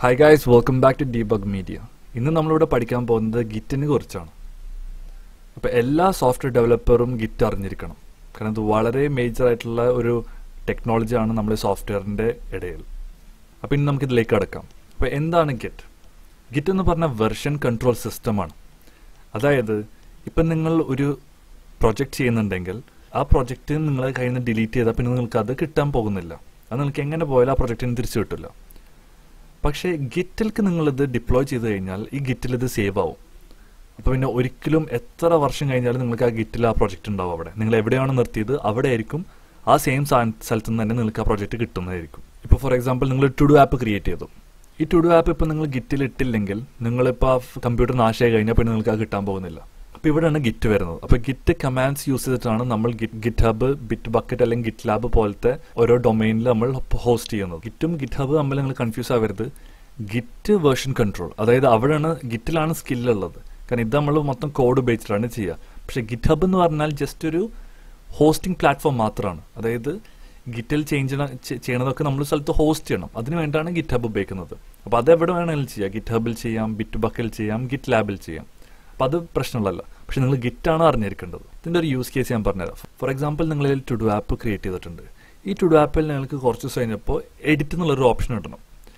hi guys welcome back to Debug Media ഇന്ന് നമ്മളിവിടെ പഠിക്കാൻ പോകുന്നത് ഗിറ്റിനെ കുറിച്ചാണ് അപ്പോൾ എല്ലാ സോഫ്റ്റ്വെയർ ഡെവലപ്പറും ഗിറ്റ് അറിഞ്ഞിരിക്കണം കാരണം ഇത് വളരെ മേജർ ആയിട്ടുള്ള ഒരു ടെക്നോളജിയാണ് നമ്മുടെ സോഫ്റ്റ്വെയറിൻ്റെ ഇടയിൽ അപ്പോൾ ഇനി നമുക്ക് ഇതിലേക്ക് കടക്കാം അപ്പോൾ എന്താണ് ഗിറ്റ് ഗിറ്റ് എന്ന് പറഞ്ഞ വെർഷൻ കൺട്രോൾ സിസ്റ്റമാണ് അതായത് ഇപ്പം നിങ്ങൾ ഒരു പ്രൊജക്റ്റ് ചെയ്യുന്നുണ്ടെങ്കിൽ ആ പ്രൊജക്റ്റ് നിങ്ങളെ കയ്യിൽ നിന്ന് ഡിലീറ്റ് ചെയ്താൽ പിന്നെ നിങ്ങൾക്ക് അത് കിട്ടാൻ പോകുന്നില്ല അത് നിങ്ങൾക്ക് എങ്ങനെ പോയാലും ആ പ്രൊജക്റ്റിന് തിരിച്ചു കിട്ടില്ല പക്ഷേ ഗിറ്റിലേക്ക് നിങ്ങളിത് ഡിപ്ലോയ് ചെയ്ത് കഴിഞ്ഞാൽ ഈ ഗിറ്റിൽ ഇത് സേവ് ആവും അപ്പോൾ പിന്നെ ഒരിക്കലും എത്ര വർഷം കഴിഞ്ഞാലും നിങ്ങൾക്ക് ആ ഗിറ്റിൽ ആ പ്രൊജക്റ്റ് ഉണ്ടാവും അവിടെ നിങ്ങൾ എവിടെയാണ് നിർത്തിയത് അവിടെ ആയിരിക്കും ആ സെയിം സ്ഥലത്ത് നിന്ന് തന്നെ നിങ്ങൾക്ക് ആ പ്രൊജക്റ്റ് കിട്ടുന്നതായിരിക്കും ഇപ്പോൾ ഫോർ എക്സാമ്പിൾ നിങ്ങൾ ടു ഡു ആപ്പ് ക്രിയേറ്റ് ചെയ്തു ഈ ടു ഡു ആപ്പ് ഇപ്പോൾ നിങ്ങൾ ഗിറ്റിൽ ഇട്ടില്ലെങ്കിൽ നിങ്ങളിപ്പോൾ ആ കമ്പ്യൂട്ടർ നാശമായി കഴിഞ്ഞാൽ പിന്നെ നിങ്ങൾക്ക് അത് കിട്ടാൻ പോകുന്നില്ല അപ്പോൾ ഇവിടെയാണ് ഗിറ്റ് വരുന്നത് അപ്പോൾ ഗിറ്റ് കമാൻഡ്സ് യൂസ് ചെയ്തിട്ടാണ് നമ്മൾ ഗിറ്റ് ഹബ് ബിറ്റ് ബക്കറ്റ് അല്ലെങ്കിൽ ഗിറ്റ് ലാബ് പോലത്തെ ഓരോ ഡൊമൈനിൽ നമ്മൾ ഹോസ്റ്റ് ചെയ്യുന്നത് ഗിറ്റും ഗിറ്റ് ഹബ് തമ്മിൽ നിങ്ങൾ കൺഫ്യൂസ് ആവരുത് ഗിറ്റ് വേർഷൻ കൺട്രോൾ അതായത് അവിടെയാണ് ഗിറ്റിലാണ് സ്കില്ലുള്ളത് കാരണം ഇത് നമ്മൾ മൊത്തം കോഡ് ഉപയോഗിച്ചിട്ടാണ് ചെയ്യുക പക്ഷേ ഗിറ്റ് ഹബ് എന്ന് പറഞ്ഞാൽ ജസ്റ്റ് ഒരു ഹോസ്റ്റിംഗ് പ്ലാറ്റ്ഫോം മാത്രമാണ് അതായത് ഗിറ്റിൽ ചേഞ്ച് ചെയ്യണതൊക്കെ നമ്മൾ സ്ഥലത്ത് ഹോസ്റ്റ് ചെയ്യണം അതിന് വേണ്ടിയാണ് ഗിറ്റ് ഹബ് ഉപയോഗിക്കുന്നത് അപ്പോൾ അത് എവിടെ വേണമെങ്കിലും ചെയ്യാം ഗിറ്റ് ഹബിൽ ചെയ്യാം ബിറ്റ് ബക്കിൽ ചെയ്യാം ഗിറ്റ് ലാബിൽ ചെയ്യാം അപ്പോൾ അത് പ്രശ്നമുള്ളതല്ല പക്ഷെ നിങ്ങൾ ഗിറ്റാണ് അറിഞ്ഞിരിക്കേണ്ടത് ഇതിൻ്റെ ഒരു യൂസ് കേസ് ഞാൻ പറഞ്ഞുതരാം ഫോർ എക്സാമ്പിൾ നിങ്ങൾ ടു ഡു ആപ്പ് ക്രിയേറ്റ് ചെയ്തിട്ടുണ്ട് ഈ ടു ഡു ആപ്പിൽ നിങ്ങൾക്ക് കുറച്ച് ദിവസം കഴിഞ്ഞപ്പോൾ എഡിറ്റ് എന്നുള്ളൊരു ഓപ്ഷൻ ഇടണം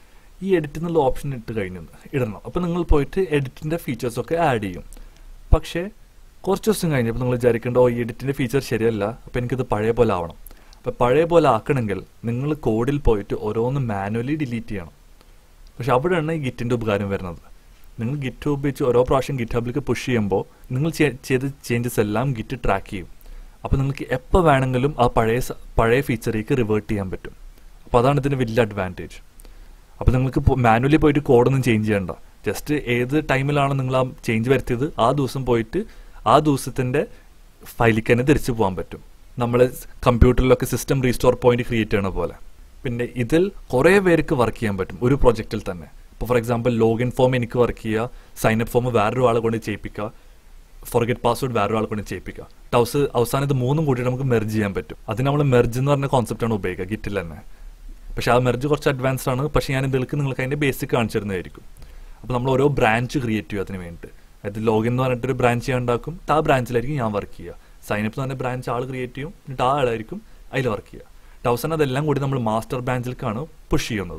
ഈ എഡിറ്റ് എന്നുള്ള ഓപ്ഷൻ ഇട്ട് കഴിഞ്ഞു ഇടണം അപ്പോൾ നിങ്ങൾ പോയിട്ട് എഡിറ്റിൻ്റെ ഫീച്ചേഴ്സൊക്കെ ആഡ് ചെയ്യും പക്ഷേ കുറച്ച് ദിവസം കഴിഞ്ഞപ്പോൾ നിങ്ങൾ വിചാരിക്കേണ്ട ഓ ഈ എഡിറ്റിൻ്റെ ഫീച്ചർ ശരിയല്ല അപ്പോൾ എനിക്കിത് പഴയ പോലെ ആവണം അപ്പോൾ പഴയ പോലെ ആക്കണമെങ്കിൽ നിങ്ങൾ കോഡിൽ പോയിട്ട് ഓരോന്ന് മാനുവലി ഡിലീറ്റ് ചെയ്യണം പക്ഷെ അവിടെയാണ് ഈ ഗിറ്റിൻ്റെ ഉപകാരം വരുന്നത് നിങ്ങൾ ഗിറ്റ് ഉപയോഗിച്ച് ഓരോ പ്രാവശ്യം ഗിറ്റ് ഹബിലേക്ക് പുഷ് ചെയ്യുമ്പോൾ നിങ്ങൾ ചെയ്ത ചേഞ്ചസ് എല്ലാം ഗിറ്റ് ട്രാക്ക് ചെയ്യും അപ്പോൾ നിങ്ങൾക്ക് എപ്പോൾ വേണമെങ്കിലും ആ പഴയ പഴയ ഫീച്ചറിലേക്ക് റിവേർട്ട് ചെയ്യാൻ പറ്റും അപ്പോൾ അതാണ് ഇതിന് വലിയ അഡ്വാൻറ്റേജ് അപ്പോൾ നിങ്ങൾക്ക് മാനുവലി പോയിട്ട് കോഡൊന്നും ചേഞ്ച് ചെയ്യണ്ട ജസ്റ്റ് ഏത് ടൈമിലാണോ നിങ്ങൾ ആ ചേഞ്ച് വരുത്തിയത് ആ ദിവസം പോയിട്ട് ആ ദിവസത്തിൻ്റെ ഫയലിലേക്ക് തന്നെ തിരിച്ചു പോകാൻ പറ്റും നമ്മൾ കമ്പ്യൂട്ടറിലൊക്കെ സിസ്റ്റം റീസ്റ്റോർ പോയിന്റ് ക്രിയേറ്റ് ചെയ്യണ പോലെ പിന്നെ ഇതിൽ കുറേ പേർക്ക് വർക്ക് ചെയ്യാൻ പറ്റും ഒരു പ്രൊജക്റ്റിൽ തന്നെ ഇപ്പോൾ ഫോർ എക്സാമ്പിൾ ലോഗിൻ ഫോം എനിക്ക് വർക്ക് ചെയ്യുക സൈൻ അപ്പ് ഫോം വേറൊരു ആളെ കൊണ്ട് ചെയ്യിപ്പിക്കുക ഫോർഗെറ്റ് പാസ്വേഡ് വേറൊരു ആളെ കൊണ്ട് ചെയ്യിപ്പിക്കുക ടൗസ് അവസാനം ഇത് മൂന്നും കൂടി നമുക്ക് മെർജ് ചെയ്യാൻ പറ്റും അതിന് നമ്മൾ മെർജ് എന്ന് പറഞ്ഞ കോൺസെപ്റ്റാണ് ഉപയോഗിക്കുക ഗിറ്റിൽ തന്നെ പക്ഷെ ആ മെർജ് കുറച്ച് അഡ്വാൻസ്ഡ് ആണ് പക്ഷെ ഞാൻ ഇതിലേക്ക് നിങ്ങൾക്ക് അതിൻ്റെ ബേസിക് കാണിച്ചു തരുന്നതായിരിക്കും അപ്പോൾ നമ്മൾ ഓരോ ബ്രാഞ്ച് ക്രിയേറ്റ് ചെയ്യും അതിന് വേണ്ടിയിട്ട് അതായത് ലോഗിൻ എന്ന് പറഞ്ഞിട്ടൊരു ബ്രാഞ്ച് ഞാൻ ഉണ്ടാക്കും ആ ബ്രാഞ്ചിലായിരിക്കും ഞാൻ വർക്ക് ചെയ്യുക സൈനപ്പ് എന്ന് പറഞ്ഞ ബ്രാഞ്ച് ആൾ ക്രിയേറ്റ് ചെയ്യും എന്നിട്ട് ആ ആളായിരിക്കും അതിൽ വർക്ക് ചെയ്യുക ടൗസൻ അതെല്ലാം കൂടി നമ്മൾ മാസ്റ്റർ ബ്രാഞ്ചിലേക്കാണ് പുഷ് ചെയ്യുന്നത്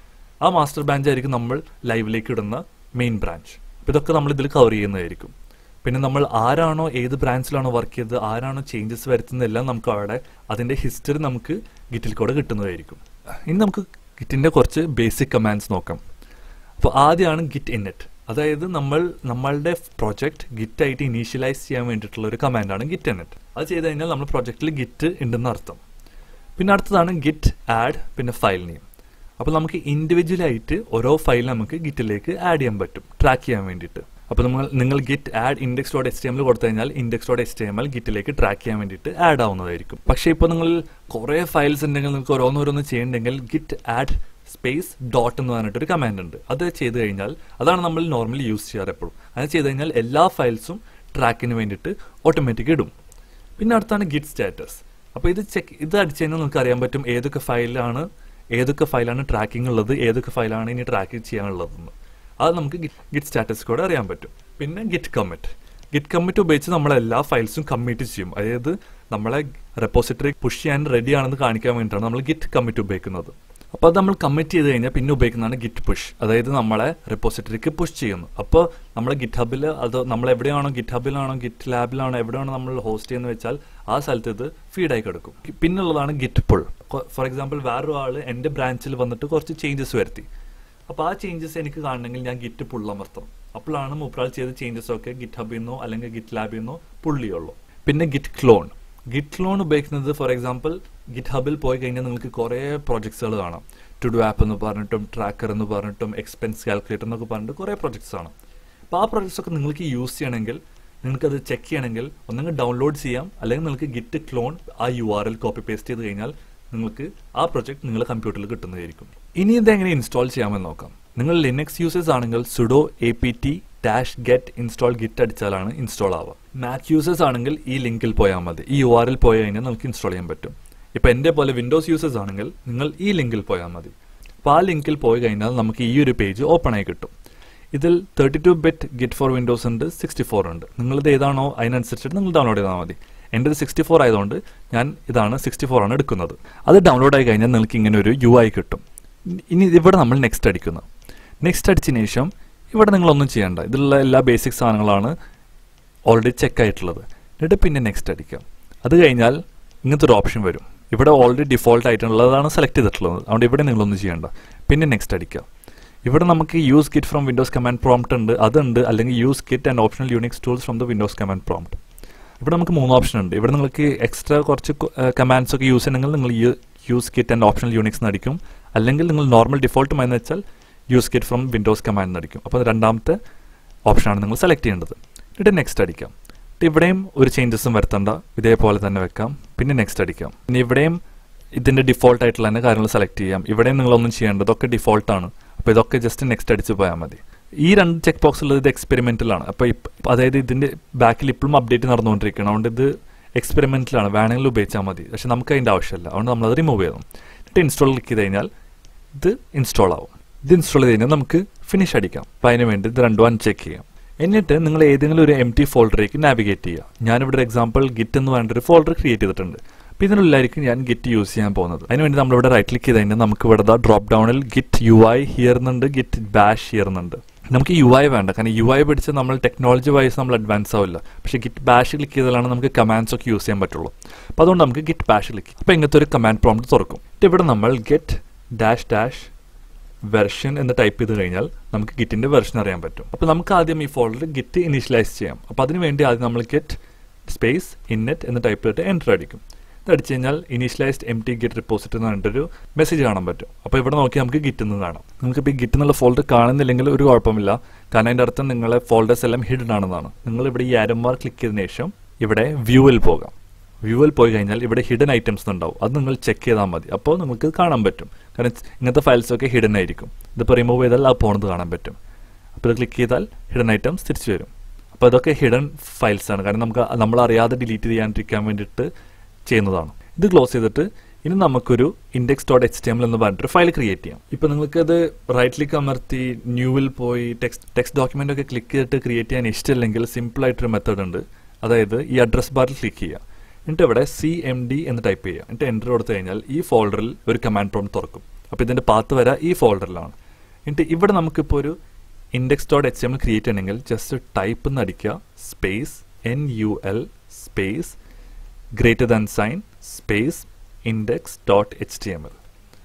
ആ മാസ്റ്റർ ബ്രാഞ്ച് ആയിരിക്കും നമ്മൾ ലൈവിലേക്ക് ഇടുന്ന മെയിൻ ബ്രാഞ്ച് അപ്പോൾ ഇതൊക്കെ നമ്മൾ ഇതിൽ കവർ ചെയ്യുന്നതായിരിക്കും പിന്നെ നമ്മൾ ആരാണോ ഏത് ബ്രാഞ്ചിലാണോ വർക്ക് ചെയ്തത് ആരാണോ ചേഞ്ചസ് വരുത്തുന്നതെല്ലാം നമുക്ക് അവിടെ അതിൻ്റെ ഹിസ്റ്ററി നമുക്ക് ഗിറ്റിൽ കൂടെ കിട്ടുന്നതായിരിക്കും ഇനി നമുക്ക് ഗിറ്റിൻ്റെ കുറച്ച് ബേസിക് കമാൻഡ്സ് നോക്കാം അപ്പോൾ ആദ്യമാണ് ഗിറ്റ് ഇന്നിറ്റ് അതായത് നമ്മൾ നമ്മളുടെ പ്രൊജക്ട് ഗിറ്റ് ആയിട്ട് ഇനീഷ്യലൈസ് ചെയ്യാൻ വേണ്ടിയിട്ടുള്ള ഒരു കമാൻഡാണ് ഗിറ്റ് ഇന്നിറ്റ് അത് ചെയ്ത് കഴിഞ്ഞാൽ നമ്മുടെ പ്രൊജക്റ്റിൽ ഗിറ്റ് ഉണ്ടെന്ന് അർത്ഥം പിന്നെ അടുത്തതാണ് ഗിറ്റ് ആഡ് പിന്നെ ഫയൽ നെയിം അപ്പോൾ നമുക്ക് ഇൻഡിവിജ്വൽ ആയിട്ട് ഓരോ ഫയൽ നമുക്ക് ഗിറ്റിലേക്ക് ആഡ് ചെയ്യാൻ പറ്റും ട്രാക്ക് ചെയ്യാൻ വേണ്ടിയിട്ട് അപ്പോൾ നമ്മൾ നിങ്ങൾ git add index dot H T എമ്മിൽ കൊടുത്തു കഴിഞ്ഞാൽ index dot H T M L ഗിറ്റിലേക്ക് ട്രാക്ക് ചെയ്യാൻ വേണ്ടിയിട്ട് ആഡ് ആവുന്നതായിരിക്കും പക്ഷേ ഇപ്പോൾ നിങ്ങൾ കുറേ ഫയൽസ് ഉണ്ടെങ്കിൽ നിങ്ങൾക്ക് ഓരോന്നോരോന്ന് ചെയ്യണമെങ്കിൽ ഗിറ്റ് ആഡ് സ്പേസ് ഡോട്ട് എന്ന് പറഞ്ഞിട്ടൊരു കമാൻഡ് ഉണ്ട് അത് ചെയ്ത് കഴിഞ്ഞാൽ അതാണ് നമ്മൾ നോർമലി യൂസ് ചെയ്യാറ് എപ്പോഴും അത് ചെയ്ത് കഴിഞ്ഞാൽ എല്ലാ ഫയൽസും ട്രാക്കിന് വേണ്ടിയിട്ട് ഓട്ടോമാറ്റിക് ഇടും പിന്നെ അടുത്താണ് ഗിറ്റ് സ്റ്റാറ്റസ് അപ്പോൾ ഇത് ചെക്ക് ഇത് അടിച്ചു കഴിഞ്ഞാൽ നമുക്ക് അറിയാൻ പറ്റും ഏതൊക്കെ ഫയലാണ് ഏതൊക്കെ ഫയലാണ് ട്രാക്കിംഗ് ഉള്ളത് ഏതൊക്കെ ഫയലാണ് ഇനി ട്രാക്ക് ചെയ്യാനുള്ളതെന്ന് അത് നമുക്ക് ഗിറ്റ് സ്റ്റാറ്റസ് കൂടെ അറിയാൻ പറ്റും പിന്നെ ഗിറ്റ് കമ്മിറ്റ് ഗിറ്റ് കമ്മിറ്റ് ഉപയോഗിച്ച് നമ്മൾ എല്ലാ ഫയൽസും കമ്മിറ്റ് ചെയ്യും അതായത് നമ്മളെ റെപ്പോസിറ്ററി പുഷ് ചെയ്യാൻ റെഡി ആണെന്ന് കാണിക്കാൻ വേണ്ടിയിട്ടാണ് നമ്മൾ ഗിറ്റ് കമ്മിറ്റ് ഉപയോഗിക്കുന്നത് അപ്പോൾ അത് നമ്മൾ കമ്മിറ്റ് ചെയ്ത് കഴിഞ്ഞാൽ പിന്നെ ഉപയോഗിക്കുന്നതാണ് ഗിറ്റ് പുഷ് അതായത് നമ്മളെ റെപ്പോസിറ്ററിക്ക് പുഷ് ചെയ്യുന്നു അപ്പോൾ നമ്മൾ ഗിറ്റ് ഹബിൽ അത് നമ്മൾ എവിടെയാണോ ഗിറ്റ് ഹബിലാണോ ഗിറ്റ് ലാബിലാണോ എവിടെയാണോ നമ്മൾ ഹോസ്റ്റ് ചെയ്യുന്നത് വെച്ചാൽ ആ സ്ഥലത്ത് ഇത് ഫീഡായി കിടക്കും പിന്നുള്ളതാണ് ഗിറ്റ് പുൾ ഫോർ എക്സാമ്പിൾ വേറൊരു ആൾ എൻ്റെ ബ്രാഞ്ചിൽ വന്നിട്ട് കുറച്ച് ചേഞ്ചസ് വരുത്തി അപ്പോൾ ആ ചേഞ്ചസ് എനിക്ക് കാണണമെങ്കിൽ ഞാൻ ഗിറ്റ് പുൾ അമർത്തണം അപ്പോഴാണ് മൂപ്പറാൾ ചെയ്ത ചേഞ്ചസ് ഒക്കെ ഗിറ്റ് ഹബിൽ നിന്നോ അല്ലെങ്കിൽ ഗിറ്റ് ലാബിൽ നിന്നോ പുള്ളിയുള്ളൂ പിന്നെ ഗിറ്റ് ക്ലോൺ ഗിറ്റ് ക്ലോൺ ഉപയോഗിക്കുന്നത് ഫോർ എക്സാമ്പിൾ ഗിറ്റ് ഹബിൽ പോയി കഴിഞ്ഞാൽ നിങ്ങൾക്ക് കുറേ പ്രോജക്ട്സുകൾ കാണാം ടു ഡു ആപ്പ് എന്ന് പറഞ്ഞിട്ടും ട്രാക്കർ എന്ന് പറഞ്ഞിട്ടും എക്സ്പെൻസ് കാൽക്കുലേറ്റർ എന്നൊക്കെ പറഞ്ഞിട്ട് കുറേ പ്രോജക്ട്സ് ആണ് അപ്പോൾ ആ പ്രോജക്ട്സ് ഒക്കെ നിങ്ങൾക്ക് യൂസ് ചെയ്യണമെങ്കിൽ നിങ്ങൾക്കത് ചെക്ക് ചെയ്യണമെങ്കിൽ ഒന്നെങ്കിൽ ഡൗൺലോഡ് ചെയ്യാം അല്ലെങ്കിൽ നിങ്ങൾക്ക് ഗിറ്റ് ക്ലോൺ ആ U R L copy paste ചെയ്ത് കഴിഞ്ഞാൽ നിങ്ങൾക്ക് ആ പ്രൊജക്ട് നിങ്ങളുടെ കമ്പ്യൂട്ടറിൽ കിട്ടുന്നതായിരിക്കും ഇനി ഇത് എങ്ങനെ ഇൻസ്റ്റാൾ ചെയ്യാമെന്ന് നോക്കാം നിങ്ങൾ ലിനക്സ് യൂസേഴ്സ് ആണെങ്കിൽ sudo A P T dash get install git അടിച്ചാലാണ് ഇൻസ്റ്റാൾ ആവുക മാക് യൂസേഴ്സ് ആണെങ്കിൽ ഈ ലിങ്കിൽ പോയാൽ മതി ഈ യു ആർ എൽ പോയി കഴിഞ്ഞാൽ നിങ്ങൾക്ക് ഇൻസ്റ്റാൾ ചെയ്യാൻ പറ്റും ഇപ്പോൾ എൻ്റെ പോലെ വിൻഡോസ് യൂസേഴ്സ് ആണെങ്കിൽ നിങ്ങൾ ഈ ലിങ്കിൽ പോയാൽ മതി അപ്പോൾ ആ ലിങ്കിൽ പോയി കഴിഞ്ഞാൽ നമുക്ക് ഈ ഒരു പേജ് ഓപ്പൺ ആയി കിട്ടും ഇതിൽ thirty two bit git for Windows ഉണ്ട് സിക്സ്റ്റി ഫോർ ഉണ്ട് നിങ്ങളിത് ഏതാണോ അതിനനുസരിച്ചിട്ട് നിങ്ങൾ ഡൗൺലോഡ് ചെയ്താൽ മതി എൻ്റെ ഇത് സിക്സ്റ്റി ഫോർ ആയതുകൊണ്ട് ഞാൻ ഇതാണ് സിക്സ്റ്റി ഫോർ ആണ് എടുക്കുന്നത് അത് ഡൗൺലോഡ് ആയി കഴിഞ്ഞാൽ നിങ്ങൾക്ക് ഇങ്ങനെ ഒരു യു ഐ കിട്ടും ഇനി ഇവിടെ നമ്മൾ നെക്സ്റ്റ് അടിക്കുന്നു നെക്സ്റ്റ് അടിച്ചതിന് ശേഷം ഇവിടെ നിങ്ങളൊന്നും ചെയ്യേണ്ട ഇതിലുള്ള എല്ലാ ബേസിക് സാധനങ്ങളാണ് ഓൾറെഡി ചെക്ക് ആയിട്ടുള്ളത് എന്നിട്ട് പിന്നെ നെക്സ്റ്റ് അടിക്കാം അത് കഴിഞ്ഞാൽ ഇങ്ങനത്തെ ഒരു ഓപ്ഷൻ വരും ഇവിടെ ഓൾറെഡി ഡിഫോൾട്ട് ആയിട്ടുള്ളതാണ് സെലക്ട് ചെയ്തിട്ടുള്ളത് അതുകൊണ്ട് ഇവിടെ നിങ്ങളൊന്നും ചെയ്യേണ്ട പിന്നെ നെക്സ്റ്റ് അടിക്കാം ഇവിടെ നമുക്ക് use git from Windows command prompt ഉണ്ട് അതുണ്ട് അല്ലെങ്കിൽ use git and optional Unix tools from the Windows command prompt ഇവിടെ നമുക്ക് മൂന്ന് ഓപ്ഷൻ ഉണ്ട് ഇവിടെ നിങ്ങൾക്ക് എക്സ്ട്രാ കുറച്ച് കമാൻഡ്സ് ഒക്കെ യൂസ് ചെയ്യണമെങ്കിൽ നിങ്ങൾ use git and optional Unix നടിക്കും അല്ലെങ്കിൽ നിങ്ങൾ നോർമൽ ഡിഫോൾട്ട് എന്ന് വെച്ചാൽ use git from Windows command നടിക്കും അപ്പോൾ രണ്ടാമത്തെ ഓപ്ഷനാണ് നിങ്ങൾ സെലക്ട് ചെയ്യേണ്ടത് എന്നിട്ട് നെക്സ്റ്റ് അടിക്കാം എന്നിട്ട് ഇവിടെയും ഒരു ചേഞ്ചസും വരുത്തണ്ട ഇതേപോലെ തന്നെ വെക്കാം പിന്നെ നെക്സ്റ്റ് അടിക്കാം ഇനി ഇവിടെയും ഇതിന്റെ ഡിഫോൾട്ട് ആയിട്ടുള്ള തന്നെ കാര്യങ്ങൾ സെലക്ട് ചെയ്യാം ഇവിടെയും നിങ്ങളൊന്നും ചെയ്യേണ്ട ഇതൊക്കെ ഡിഫോൾട്ട് ആണ് അപ്പോൾ ഇതൊക്കെ ജസ്റ്റ് നെക്സ്റ്റ് അടിച്ച് പോയാൽ മതി ഈ രണ്ട് ചെക്ക് ബോക്സ് ഉള്ളത് ഇത് എക്സ്പെരിമെന്റലാണ് അപ്പോൾ അതായത് ഇതിന്റെ ബാക്കിൽ ഇപ്പോഴും അപ്ഡേറ്റ് നടന്നുകൊണ്ടിരിക്കണം അതുകൊണ്ട് ഇത് എക്സ്പെരിമെന്റിലാണ് വേണമെങ്കിൽ ഉപയോഗിച്ചാൽ മതി പക്ഷെ നമുക്ക് അതിന്റെ ആവശ്യമില്ല അതുകൊണ്ട് നമ്മളത് റിമൂവ് ചെയ്യണം എന്നിട്ട് ഇൻസ്റ്റാൾ ക്ലിക്ക് ചെയ്ത് കഴിഞ്ഞാൽ ഇത് ഇൻസ്റ്റാൾ ആവും ഇത് ഇൻസ്റ്റാൾ ചെയ്ത് കഴിഞ്ഞാൽ നമുക്ക് ഫിനിഷ് അടിക്കാം അപ്പോൾ അതിന് വേണ്ടി ഇത് രണ്ടും അൺചെക്ക് ചെയ്യാം എന്നിട്ട് നിങ്ങൾ ഏതെങ്കിലും ഒരു എം ടി ഫോൾഡറിലേക്ക് നാവിഗേറ്റ് ചെയ്യുക ഞാനിവിടെ എക്സാമ്പിൾ ഗിറ്റ് എന്ന് പറഞ്ഞിട്ട് ഒരു ഫോൾഡർ ക്രിയേറ്റ് ചെയ്തിട്ടുണ്ട് അപ്പോൾ ഇതിനുള്ളിലായിരിക്കും ഞാൻ ഗിറ്റ് യൂസ് ചെയ്യാൻ പോകുന്നത് അതിനുവേണ്ടി നമ്മളിവിടെ റൈറ്റ് ക്ലിക്ക് ചെയ്ത് കഴിഞ്ഞാൽ നമുക്ക് ഇവിടെ ഡ്രോപ്പ് ഡൗണിൽ ഗിറ്റ് യു ഐ ഹിയർ എന്നുണ്ട് ഗിറ്റ് ബാഷ് ഹിയർ എന്നുണ്ട് നമുക്ക് യു ഐ വേണ്ട കാരണം യു ഐ പിടിച്ച് നമ്മൾ ടെക്നോളജി വൈസ് നമ്മൾ അഡ്വാൻസ് ആവില്ല പക്ഷേ ഗിറ്റ് ബാഷ് ക്ലിക്ക് ചെയ്താലാണ് നമുക്ക് കമാൻഡ്സ് ഒക്കെ യൂസ് ചെയ്യാൻ പറ്റുള്ളൂ അപ്പോൾ അതുകൊണ്ട് നമുക്ക് ഗിറ്റ് ബാഷ് ക്ലിക്ക് അപ്പോൾ ഇങ്ങനത്തെ ഒരു കമാൻഡ് പ്രോംപ്റ്റ് തുറക്കും ഇവിടെ നമ്മൾ ഗെറ്റ് ഡാഷ് ഡാഷ് വെർഷൻ എന്ന് ടൈപ്പ് ചെയ്ത് കഴിഞ്ഞാൽ നമുക്ക് ഗിറ്റിന്റെ വെർഷൻ അറിയാൻ പറ്റും അപ്പോൾ നമുക്ക് ആദ്യം ഈ ഫോൾഡർ ഗിറ്റ് ഇനീഷ്യലൈസ് ചെയ്യാം അപ്പോൾ അതിന് വേണ്ടി ആദ്യം നമ്മൾ ഗെറ്റ് സ്പേസ് ഇന്നെറ്റ് എന്ന് ടൈപ്പ് ചെയ്തിട്ട് എൻ്റർ അടിക്കും ഇത് അടിച്ചു കഴിഞ്ഞാൽ initialized empty git repository എന്ന് പറഞ്ഞിട്ടൊരു മെസ്സേജ് കാണാൻ പറ്റും അപ്പോൾ ഇവിടെ നോക്കി നമുക്ക് ഗിറ്റ് എന്ന് കാണാം നിങ്ങൾക്ക് ഇപ്പോൾ ഈ ഗിറ്റ് എന്നുള്ള ഫോൾഡർ കാണുന്നില്ലെങ്കിൽ ഒരു കുഴപ്പമില്ല കാരണം അതിൻ്റെ അർത്ഥം നിങ്ങളെ ഫോൾഡേഴ്സ് എല്ലാം ഹിഡൻ ആണെന്നാണ് നിങ്ങൾ ഇവിടെ ഈ ആരന്മാർ ക്ലിക്ക് ചെയ്തതിനു ശേഷം ഇവിടെ വ്യൂവിൽ പോകാം വ്യൂവിൽ പോയി കഴിഞ്ഞാൽ ഇവിടെ ഹിഡൻ ഐറ്റംസ് ഉണ്ടാവും അത് നിങ്ങൾ ചെക്ക് ചെയ്താൽ മതി അപ്പോൾ നിങ്ങൾക്ക് കാണാൻ പറ്റും കാരണം ഇങ്ങനത്തെ ഫയൽസ് ഒക്കെ ഹിഡൻ ആയിരിക്കും ഇതിപ്പോൾ റിമൂവ് ചെയ്താൽ ആ പോണത് കാണാൻ പറ്റും അപ്പോൾ ഇത് ക്ലിക്ക് ചെയ്താൽ ഹിഡൻ ഐറ്റംസ് തിരിച്ചു വരും അപ്പോൾ അതൊക്കെ ഹിഡൻ ഫയൽസ് ആണ് കാരണം നമുക്ക് നമ്മൾ അറിയാതെ ഡിലീറ്റ് ചെയ്യാണ്ടിരിക്കാൻ വേണ്ടിയിട്ട് ചെയ്യുന്നതാണ് ഇത് ക്ലോസ് ചെയ്തിട്ട് ഇനി നമുക്കൊരു index dot H T M എന്ന് പറഞ്ഞിട്ടൊരു ഫയൽ ക്രിയേറ്റ് ചെയ്യാം ഇപ്പൊ നിങ്ങൾക്ക് അത് റൈറ്റ് ക്ലിക്ക് അമർത്തി ന്യൂവിൽ പോയി ടെക്സ്റ്റ് ടെക്സ്റ്റ് ഡോക്യുമെന്റ് ഒക്കെ ക്ലിക്ക് ചെയ്തിട്ട് ക്രിയേറ്റ് ചെയ്യാൻ ഇഷ്ടമില്ലെങ്കിൽ സിമ്പിൾ ആയിട്ടൊരു മെത്തേഡ് ഉണ്ട് അതായത് ഈ അഡ്രസ് ബാറിൽ ക്ലിക്ക് ചെയ്യുക എന്നിട്ട് ഇവിടെ സി എം ഡി എന്ന് ടൈപ്പ് ചെയ്യുക എന്നിട്ട് എൻ്റർ കൊടുത്തു കഴിഞ്ഞാൽ ഈ ഫോൾഡറിൽ ഒരു കമാൻഡ് പ്രോംപ്റ്റ് തുറക്കും അപ്പോൾ ഇതിന്റെ പാത്ത് വരെ ഈ ഫോൾഡറിലാണ് എന്നിട്ട് ഇവിടെ നമുക്കിപ്പോൾ ഒരു index dot H M L create ചെയ്യണമെങ്കിൽ ജസ്റ്റ് ടൈപ്പ് എന്ന് അടിക്കുക space N U L space greater than sign space index dot H T M L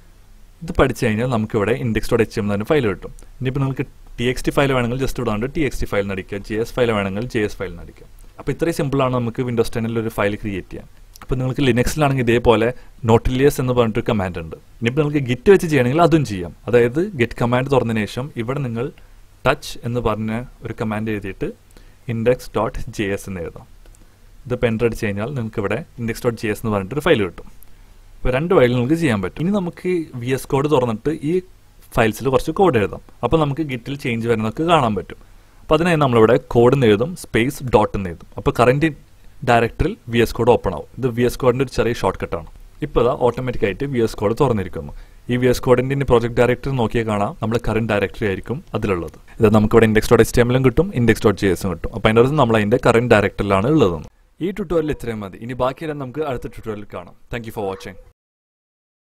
ഇത് പഠിച്ചു കഴിഞ്ഞാൽ നമുക്കിവിടെ index dot H M L file കിട്ടും ഇനിയിപ്പോൾ നിങ്ങൾക്ക് ടി എക്സ് ടി ഫയൽ വേണമെങ്കിൽ ജസ്റ്റ് ഇവിടെ ടി എക്സ് ടി ഫയൽ നടിക്കുക ജെ എസ് ഫയൽ വേണമെങ്കിൽ ജെ എസ് ഫയൽ നടിക്കുക അപ്പോൾ ഇത്രയും സിമ്പിളാണ് നമുക്ക് വിൻഡോസ് ടെന്നിൽ ഒരു ഫയൽ ക്രിയേറ്റ് ചെയ്യാൻ അപ്പോൾ നിങ്ങൾക്ക് ലിനക്സിലാണെങ്കിൽ ഇതേപോലെ നോട്ടിലിയസ് എന്ന് പറഞ്ഞിട്ടൊരു കമാൻഡ് ഉണ്ട് ഇനിയിപ്പോൾ നിങ്ങൾക്ക് ഗിറ്റ് വെച്ച് ചെയ്യണമെങ്കിൽ അതും ചെയ്യാം അതായത് ഗെറ്റ് കമാൻഡ് തുറന്നതിന് ശേഷം ഇവിടെ നിങ്ങൾ ടച്ച് എന്ന് പറഞ്ഞ ഒരു കമാൻഡ് എഴുതിയിട്ട് ഇൻഡെക്സ് ഡോട്ട് ജെ എസ് എന്ന് എഴുതാം ഇത് പെൻഡർ അടിച്ച് കഴിഞ്ഞാൽ നിങ്ങൾക്ക് ഇവിടെ ഇൻഡെക്സ് ഡോട്ട് ജി എസ് എന്ന് പറഞ്ഞിട്ട് ഒരു ഫയൽ കിട്ടും അപ്പോൾ രണ്ട് വഴിയിൽ നമുക്ക് ചെയ്യാൻ പറ്റും ഇനി നമുക്ക് വി എസ് കോഡ് തുറന്നിട്ട് ഈ ഫയൽസിൽ കുറച്ച് കോഡ് എഴുതാം അപ്പോൾ നമുക്ക് ഗിറ്റിൽ ചേഞ്ച് വരുന്നതൊക്കെ കാണാൻ പറ്റും അപ്പോൾ അതിനായി നമ്മളിവിടെ കോഡ് എന്ന് എഴുതും സ്പേസ് ഡോട്ട് എന്ന് എഴുതും അപ്പോൾ കറന്റ് ഡയറക്ടറിൽ വി എസ് കോഡ് ഓപ്പൺ ആവും ഇത് വി എസ് കോഡിൻ്റെ ഒരു ചെറിയ ഷോർട്ട് കട്ടാണ് ഇപ്പോൾ ഇതാ ഓട്ടോമാറ്റിക് ആയിട്ട് വി എസ് കോഡ് തുറന്നിരിക്കുന്നു ഈ വി എസ് കോഡിന്റെ ഇനി പ്രോജക്ട് ഡയറക്ടറി നോക്കിയാൽ കാണാം നമ്മൾ കറന്റ് ഡയറക്ടറി ആയിരിക്കും അതിലുള്ളത് ഇത് നമുക്ക് ഇവിടെ ഇൻഡെക്സ് ഡോട്ട് എച്ച് ടി എമ്മിലും കിട്ടും ഇൻഡെക്സ് ഡോട്ട് ജി എസും കിട്ടും അപ്പോൾ അതിൻ്റെ അർത്ഥം നമ്മൾ അതിന്റെ കറന്റ് ഡയറക്ടറിലാണ് ഉള്ളത് ഈ ട്യൂട്ടോറിയൽ ഇത്രയും മതി ഇനി ബാക്കിയെല്ലാം നമുക്ക് അടുത്ത ട്യൂട്ടോറിയൽ കാണാം താങ്ക് യു ഫോർ വാച്ചിങ്